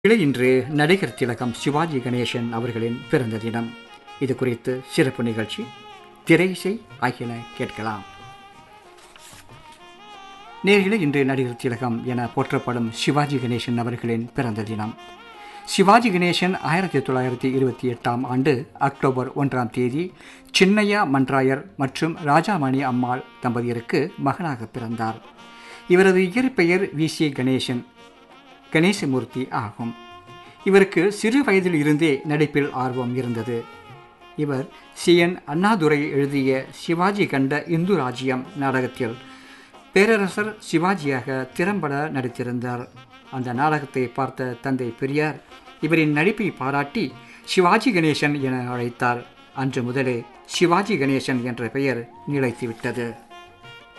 இளை இன்று நடிகர் திலகம் சிவாஜி கணேசன் அவர்களின் பிறந்த தினம் இது குறித்து சிறப்பு நிகழ்ச்சி திரைசை ஆகியன கேட்கலாம் நேர்களே இன்று நடிகர் திலகம் என போற்றப்படும் சிவாஜி கணேசன் அவர்களின் பிறந்த தினம் சிவாஜி கணேசன் ஆயிரத்தி தொள்ளாயிரத்தி இருபத்தி எட்டாம் ஆண்டு அக்டோபர் ஒன்றாம் தேதி சின்னையா மன்றாயர் மற்றும் ராஜாமணி அம்மாள் தம்பதியருக்கு மகனாக பிறந்தார் இவரது இயற்பெயர் வி சி கணேசன் கணேசமூர்த்தி ஆகும் இவருக்கு சிறு வயதில் இருந்தே நடிப்பில் ஆர்வம் இருந்தது இவர் சி என் அண்ணாதுரை எழுதிய சிவாஜி கண்ட இந்து ராஜ்யம் நாடகத்தில் பேரரசர் சிவாஜியாக திறம்பட நடித்திருந்தார் அந்த நாடகத்தை பார்த்த தந்தை பெரியார் இவரின் நடிப்பை பாராட்டி சிவாஜி கணேசன் என அழைத்தார் அன்று முதலே சிவாஜி கணேசன் என்ற பெயர் நிலைத்துவிட்டது